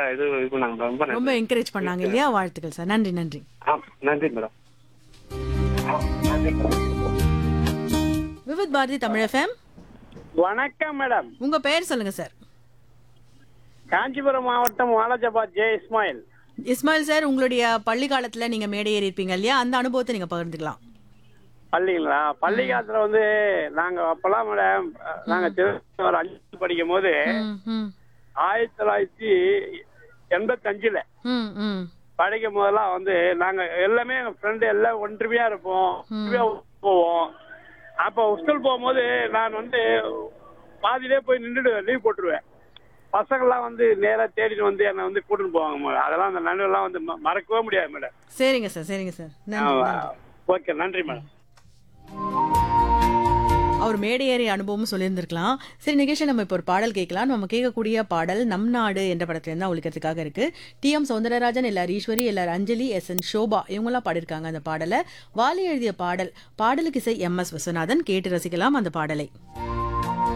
இது இது பண்ணாங்க ரொம்ப ரொம்ப நன்றி என்கரேஜ் பண்ணாங்க இல்லையா வாழ்த்துக்கள் சார் நன்றி நன்றி ஆ நன்றி மேடம் விவித் பாரதி தமிழ் எஃப்எம் வணக்கம் மேடம் உங்க பெயர் சொல்லுங்க சார் காஞ்சிபுரம் மாவட்டம் வாலாஜாபாத் ஜே இஸ்மாயில் இஸ்மாயில் சார் உங்களுடைய பள்ளி காலத்துல நீங்க மேடை ஏறி இருப்பீங்க இல்லையா அந்த அனுபவத்தை நீங்க பகிர்ந்துக்கலாம் பள்ளிங்களா பள்ளி காலத்துல வந்து நாங்க அப்பெல்லாம் மேடம் நாங்க திருச்சி ஒரு அஞ்சு படிக்கும் போது ம், ம், ஆயிரத்தி தொள்ளாயிரத்தி எண்பத்தஞ்சுல ம், ம். படிக்கும் போதெல்லாம் வந்து நாங்க எல்லாமே எங்க ஃப்ரெண்டு எல்லாம் ஒன்றுமையா இருப்போம் ஒற்றுமையா போவோம் அப்ப ஸ்கூல் போகும்போது நான் வந்து பாதியிலே போய் நின்றுடுவேன் லீவ் போட்டுருவேன் பசங்கள்லாம் வந்து நேரா தேடிட்டு வந்து என்னை வந்து கூட்டிட்டு போவாங்க மேடம் அதெல்லாம் அந்த நடுவெல்லாம் வந்து ம- மறக்கவே முடியாது மேடம் சரிங்க சார் சரிங்க சார் நன்றி நன்றி ஓகே நன்றி மேடம் அவர் மேடையேறி அனுபவமும் சொல்லியிருந்திருக்கலாம் சரி நிகழ்ச்சி நம்ம இப்போ ஒரு பாடல் கேட்கலாம் நம்ம கேட்கக்கூடிய பாடல் நம் நாடு என்ற படத்துல இருந்து ஒழிக்கிறதுக்காக இருக்கு டி எம் சௌந்தரராஜன் எல்லார் ஈஸ்வரி எல்லார் அஞ்சலி எஸ் என் ஷோபா இவங்கெல்லாம் பாடியிருக்காங்க அந்த பாடலை வாலி எழுதிய பாடல் பாடலுக்கு இசை எம் எஸ் விஸ்வநாதன் கேட்டு ரசிக்கலாம் அந்த பாடலை